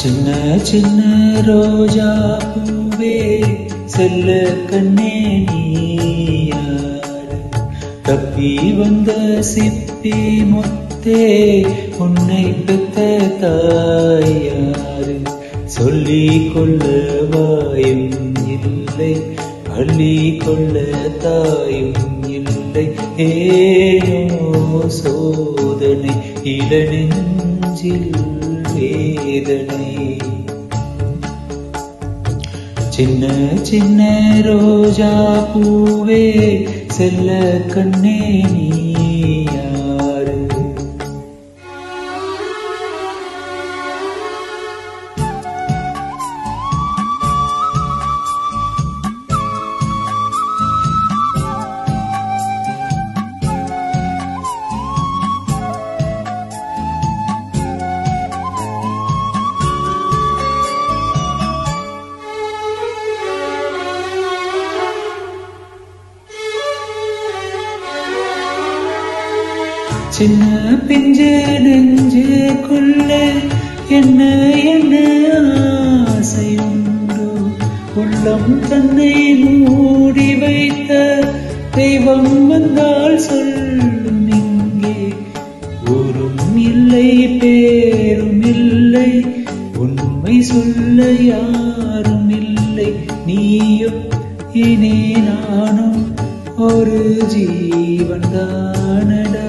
சின்ன சின்ன ரோஜா பூவே செல்ல கண்ணே நீயாரு தப்பி வந்த சிப்பி முத்தே உன்னை பெத்த தாயாரு சொல்லிக் கொள்ள வாயும் இல்லை அள்ளி கொள்ள தாயும் இல்லை ஏனோ சோதனை இளநெஞ்சில் வேதனை சின்ன சின்ன ரோஜா பூவே செல்ல கண்ணே நீ யாரு சின்ன பிஞ்சு நெஞ்சுக்குள்ள என்ன என்ன ஆசையுண்டோ உள்ளம் தன்னை மூடி வைத்த தெய்வம் வந்தால் சொல்லும் இங்கே ஊரும் இல்லை பேரும் இல்லை உண்மை சொல்ல யாரும் இல்லை நீயும் இனி நானும் ஒரு ஜீவன் தானடா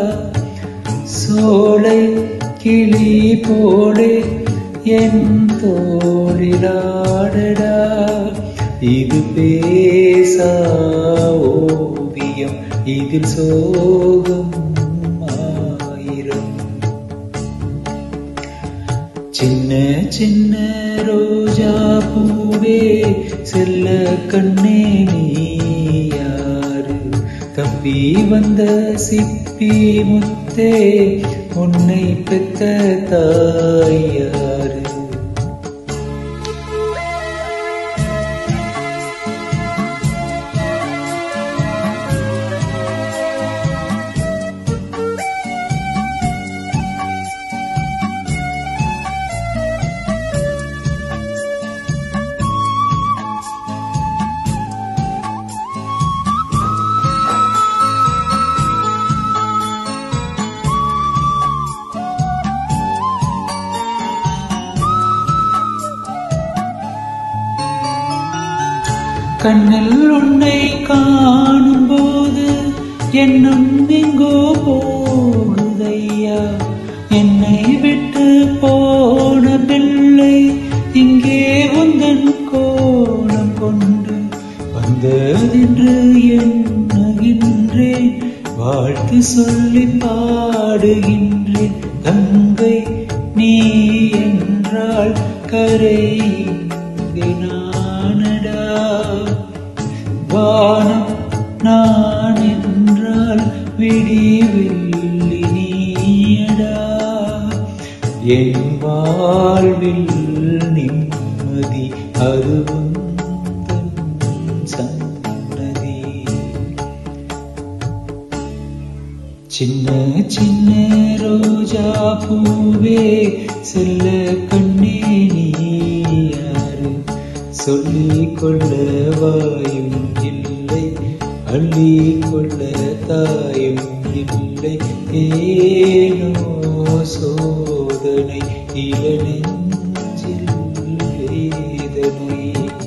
சோலை கிளி போலே என் தோழிலாடடா இது பேசா ஓவியம் இதில் சோகம் ஆயிரம் சின்ன சின்ன ரோஜா பூவே செல்ல கண்ணே நீ யாரு தப்பி வந்த சிப்பி முத்தே உன்னை பெத்த தாயாரு கண்ணில் உன்னை காணும் போது என்னும் எங்கோ போகுதையா என்னை விட்டு போன பிள்ளை இங்கே உந்தன் கோணம் கொண்டு வந்ததென்று எண்ணுகின்றேன் வாழ்த்து சொல்லி பாடுகின்றேன் தங்கை நீ என்றால் கரை இங்கே நானடா வானம் நான் என்றால் விடிவெள்ளி நீயடா என் வாழ்வில் நிம்மதி அதுவும் சன்னதி சின்ன சின்ன ரோஜா பூவே செல்ல கண்ணே நீ யாரு சொல்லிக் கொள்ள வாயும் இல்லை அள்ளி கொள்ள தாயும் இல்லை ஏனோ சோதனை இளநெஞ்சில் வேதனை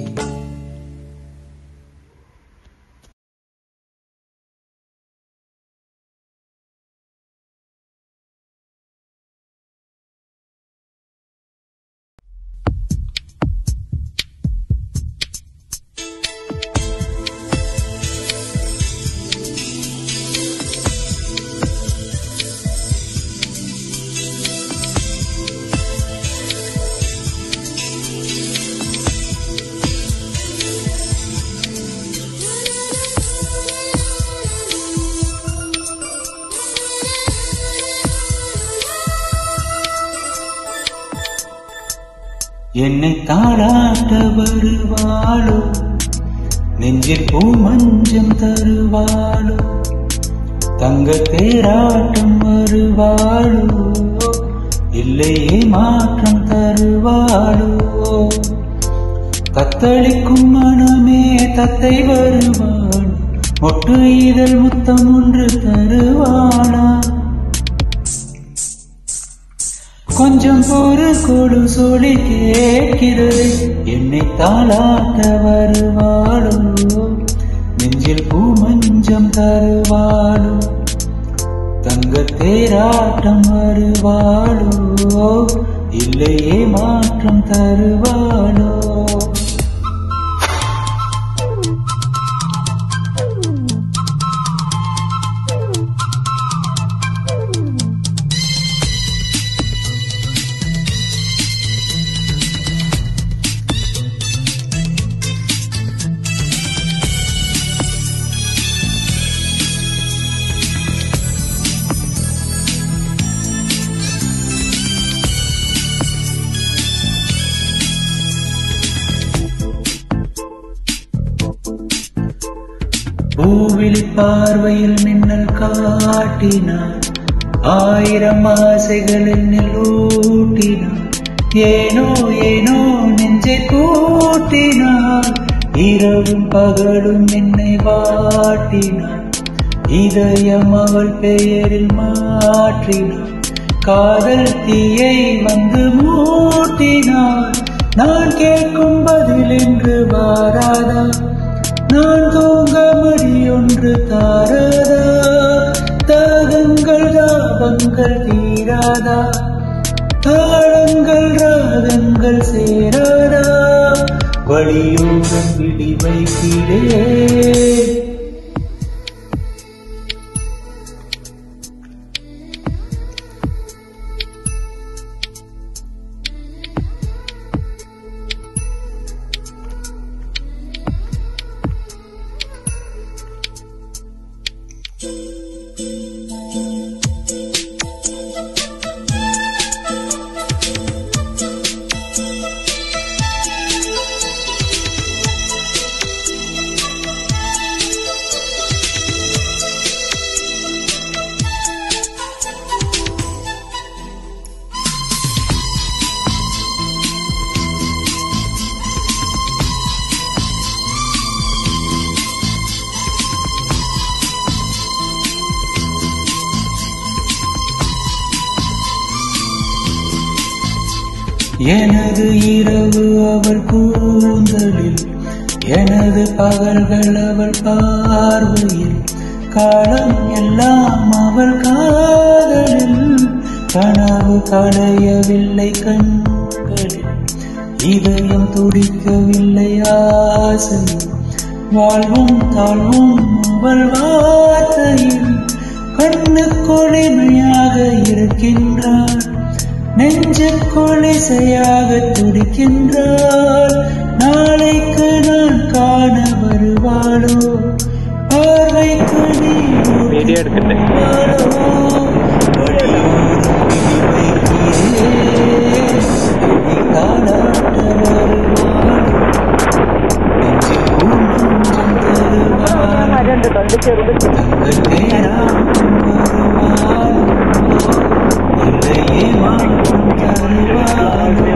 என்னை தாளாட்ட வருவாளோ நெஞ்சில் பூ மஞ்சம் தருவாளோ தங்க தேராட்டம் வருவாளோ இல்லையே மாற்றம் தருவாளோ தத்தளிக்கும் மனமே தத்தை வருவாள் மொட்டு இதழ் முத்தம் ஒன்று தருவாளா கொஞ்சம் ஒரு கொடு சொல்லி கேட்கிறது என்னை தாளாட்ட வருவாளோ நெஞ்சில் பூ மஞ்சம் தருவாளோ தங்க தேராட்டம் வருவாளோ இல்லையே மாற்றம் தருவாளோ பூவிழி பார்வையில் மின்னல் காட்டினார் ஆயிரம் ஆசைகள் என்னில் ஊட்டினார் ஏனோ ஏனோ நெஞ்சை கூட்டினார் இரவும் பகலும் என்னை வாட்டினார் இதயம் அவள் பெயரில் மாற்றினார் காதல் தீயை வந்து மூட்டினார் நான் கேட்கும் பதில் என்று வாராதா நான் தூங்க மடியொன்று தாராதா தாகங்கள் தாபங்கள் தீராதா தாளங்கள் ராகங்கள் சேராதா வழியோரம் விடி வைக்கிறேன் எனது இரவு அவள் கூந்தலில் எனது பகல்கள் அவள் பார்வையில் காலம் எல்லாம் அவள் காதலில் கனவு களையவில்லை கண்களில் இதயம் துடிக்கவில்லை ஆசையில் வாழ்வும் தாழ்வும் அவள் வார்த்தையில் கண்ணு கொளிமையாக இருக்கின்றாள் நெஞ்சுக்குள் இசையாக துடிக்கின்றாள் நாளைக்கு நான் காண வருவாளோ பார்வைக்கு நீ வீடியோ எடுக்கட்டு. வருவாளோ? வழியோரம் விழி வைக்கிறேன். நீ தாலாட்ட வருவாளோ? நெஞ்சில் பூமஞ்சம் தருவாளோ? தங்கள் தேராட்டம் வருவாளோ? இல்லையே மாற்றம் தருவாளோ?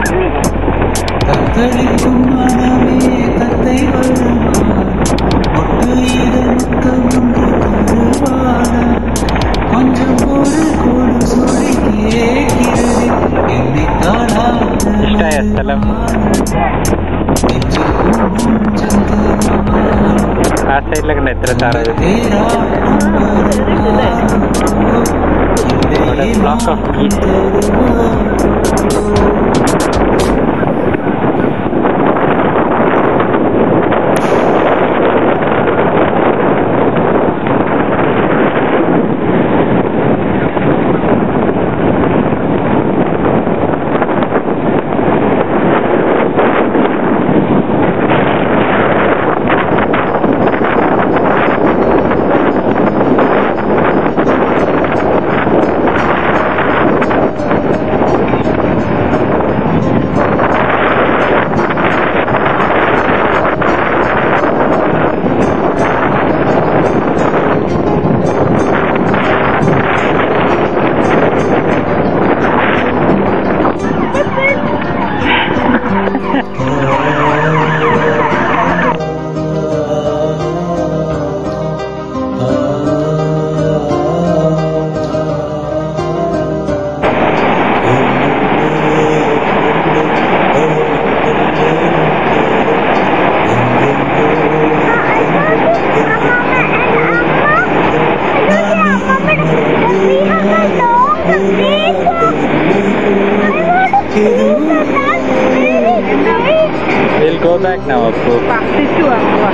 தத்தளிக்கும் மனமே தத்தை வருவாள் ஒட்டு இதழுக்கம் ஒன்று தருவாளா கொஞ்சம் ஒரு கோடு சொல்லி கேட்கிறது என்னை தாளாட்ட இஷ்டா எஸ்எல்எம். நெஞ்சில் பூமஞ்சம் தருவாளோ ಆ ಸೈಡ್ ಲಗನ ಎತ್ತರ ಸಾರ ಬ್ಲಾಕ್ ಆಫ್ ಕೀಸ್ நம்ம போ Partitu aku.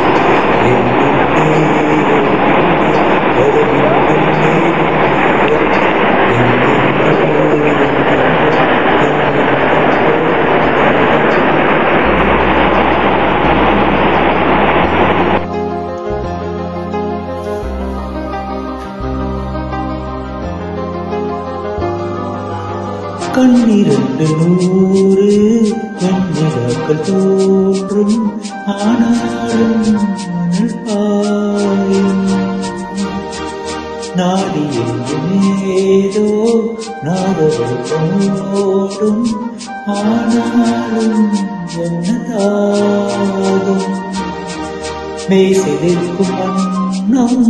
கண்ணிரண்டு நூறு வெண்ணிலாக்கள் தோன்றும் ஆனாலும் மணல் பாயும் நாடி ஏதோ நாதவழ்த்தோடும் ஆனாலும் என்னதாகும் மேசிலிருக்கும் மன்னம்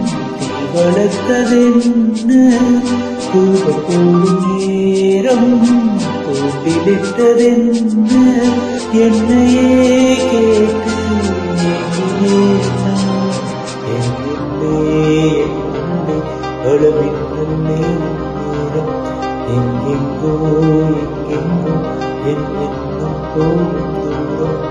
தீவளத்ததென்ன தூவ கூடும் நேரம் தூண்டிலிட்டதென்ன என்னையே கேட்டு ஏங்கினேன் நான். என்னுள்ளே, என்னுள்ளே, அளவின்னுள்ளே நேரம் எங்கெங்கோ எங்கெங்கோ என் எண்ணம் போகும் தூரம்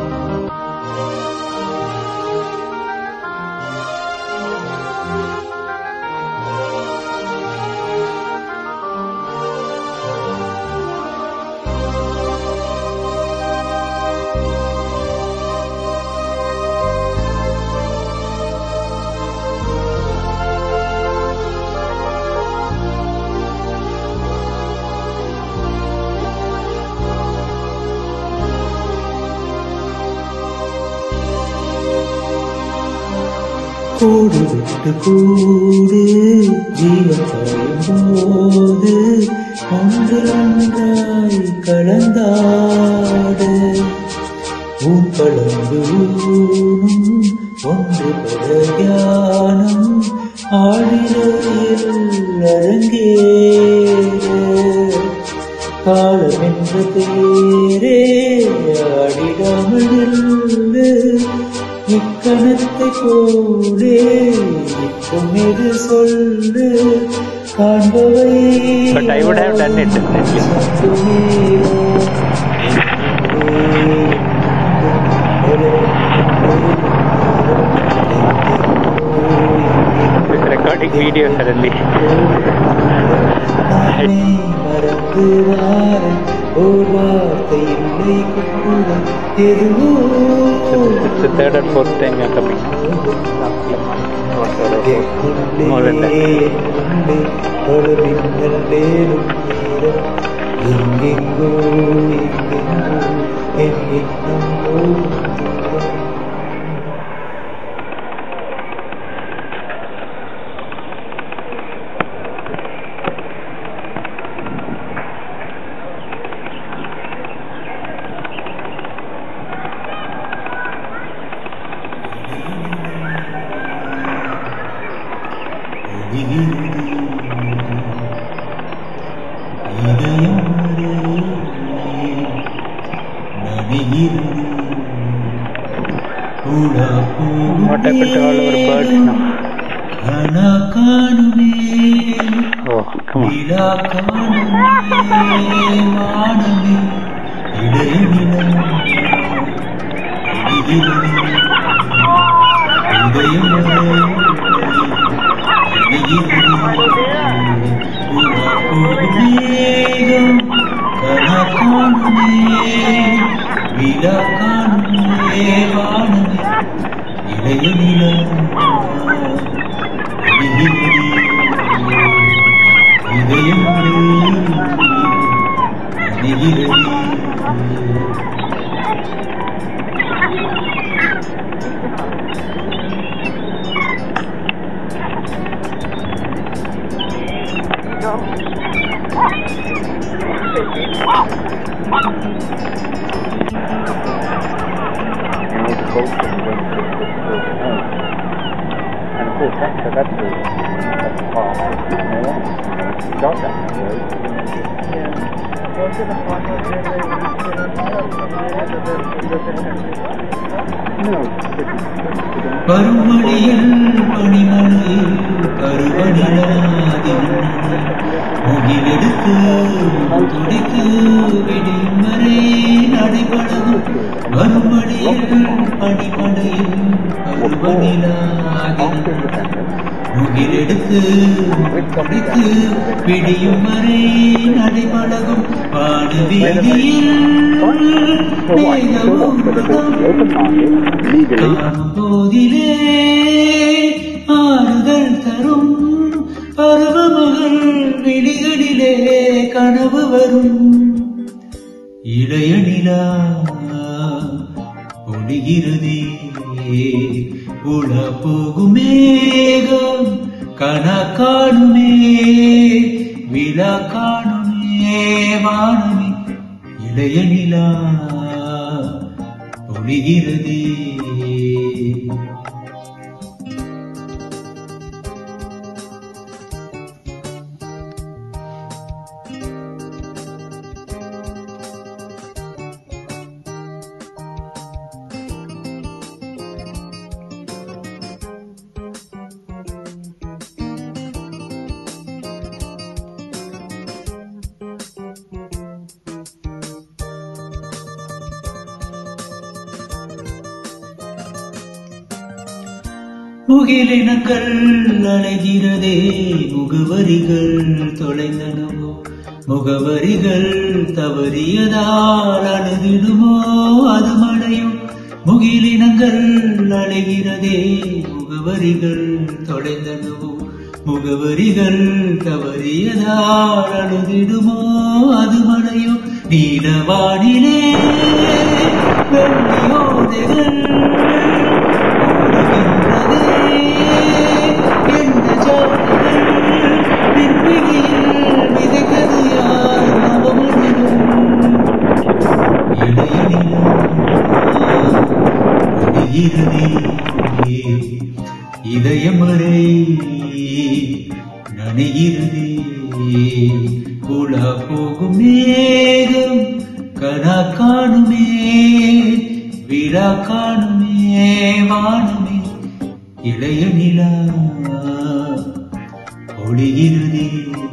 கூடு விட்டு கூடு ஜீவன் போது ஒன்றொன்றாய் கலந்தாடு உன் கலந்து ஊனும் ஒன்று படகானம் ஆடிரையில் அரங்கேற காலம் என்ற பேரே ஆடிடாமல் நில்லு. இக்கணத்தை போலே இக்கும் எது சொல்லு காண்பவை But I would have done it definitely. It's recording video suddenly. நானே மறந்து வாரேன் ஓர் வார்த்தை இல்லை கூட எதுவோ It's the third or fourth time you're coming. More than that. எங்கெங்கோ எங்கெங்கோ என் எண்ணம் போகும் தூரம். What happened to all our birds now? கனா காணுமே Oh, come on. விழா காணுமே வானமே இடையினம் இதயம் மேகம் கனா காணுமே விழா காணுமே வானமே இளைய நிலம் இதயம் பருமணியில் பனிமலையில் கருவணிலாதி முகிலெடுத்து துடித்து விடியும் வரை நடைபழகும் மறுபடியில் பனிமடையில் பருவநிலாகிறது முகிலெடுத்து முகப்படுத்து பிடியும் வரை நடைபழகும் பாடுவீதியில் காணும் போதிலே ஆறுதல் தரும் பருவமகள் விழிகளிலே கனவு வரும் இளைய நிலா ஒளிகிறதே உள போகும் மேகம் கனா காணுமே விழா காணுமே வானமே இளைய நிலா ஒளிகிறதே முகிலினங்கள் அலைகிறதே முகவரிகள் தொலைந்தனவோ முகவரிகள் தவறியதால் அழுதிடுமோ அது மடையும் முகிலினங்கள் அலைகிறதே முகவரிகள் தொலைந்தனவோ முகவரிகள் தவறியதால் அழுதிடுமோ அது மடையும் நீலவானிலே வெள்ளியோதைகள் இதயமறை நனைகிறதே உலா போகும் மேகம் கனா காணுமே விழா காணுமே வானமே இளைய நிலா ஒளிகிறதே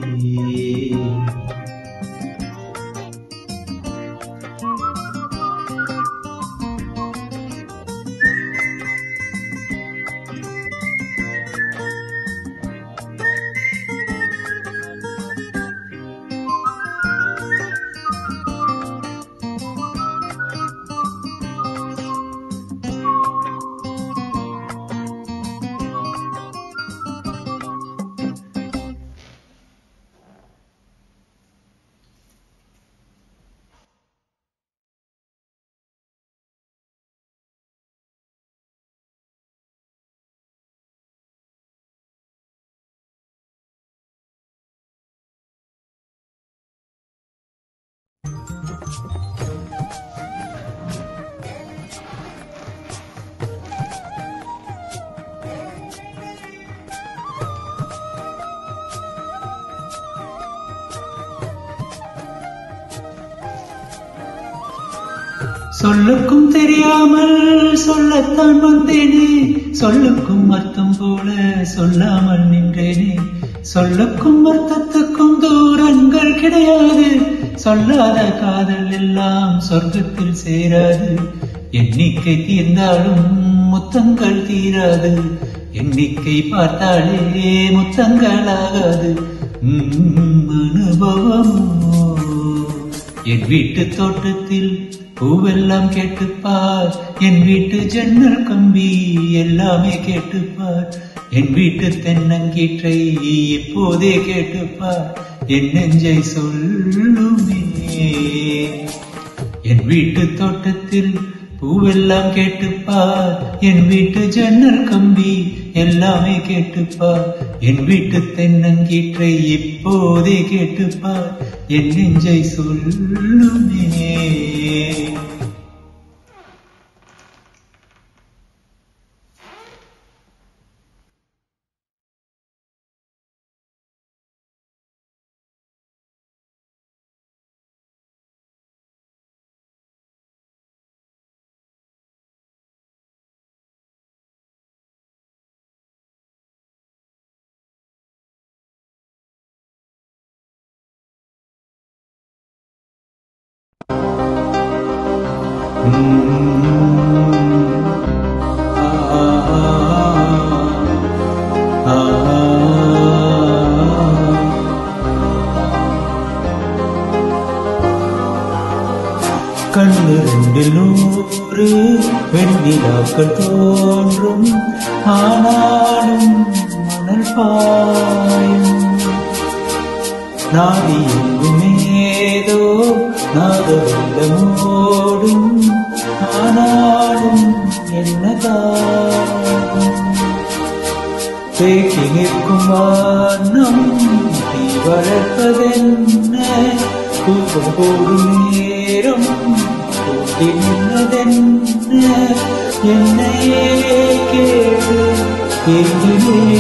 சொல்லுக்கும் தெரியாமல் சொல்லத்தான் வந்தேனே சொல்லுக்கும் அர்த்தம் போல சொல்லாமல் நின்றேனே சொல்லுக்கும் அர்த்தத்துக்கும் தூரங்கள் கிடையாது சொல்லாத காதல் எல்லாம் சொர்க்கத்தில் சேராது எண்ணிக்கை தீர்ந்தாலும் முத்தங்கள் தீராது எண்ணிக்கை பார்த்தாலே முத்தங்களாகாது உம், அனுபவமோ என் வீட்டு தோட்டத்தில் பூவெல்லாம் கேட்டுப்பார் என் வீட்டு ஜன்னல் கம்பி எல்லாமே கேட்டுப்பார் என் வீட்டு தென்னங்கீற்றை எப்போதே கேட்டுப்பார் என் நெஞ்சை சொல்லுமே என் வீட்டு தோட்டத்தில் பூவெல்லாம் கேட்டுப்பார் என் வீட்டு ஜன்னல் கம்பி எல்லாமே கேட்டுப்பார் என் வீட்டு தென்னங்கீற்றை இப்போதே கேட்டுப்பார் என் நெஞ்சை சொல்லுமே கண்ணு ரெண்டில் நூறு வெண்ணிலாக்கள் தோன்றும் ஆனாலும் மணல் பாயும் நாடி எங்குமேதோ நாத வெள்ளமோடும் ஆனாலும் என்னதான் தேக்கி நிற்கும் வானம் தீ வளர்ப்பதென்ன தூக்கம் போடும் நேரம் தூக்கி நின்றதென்ன என்னையே கேடு எங்கிலே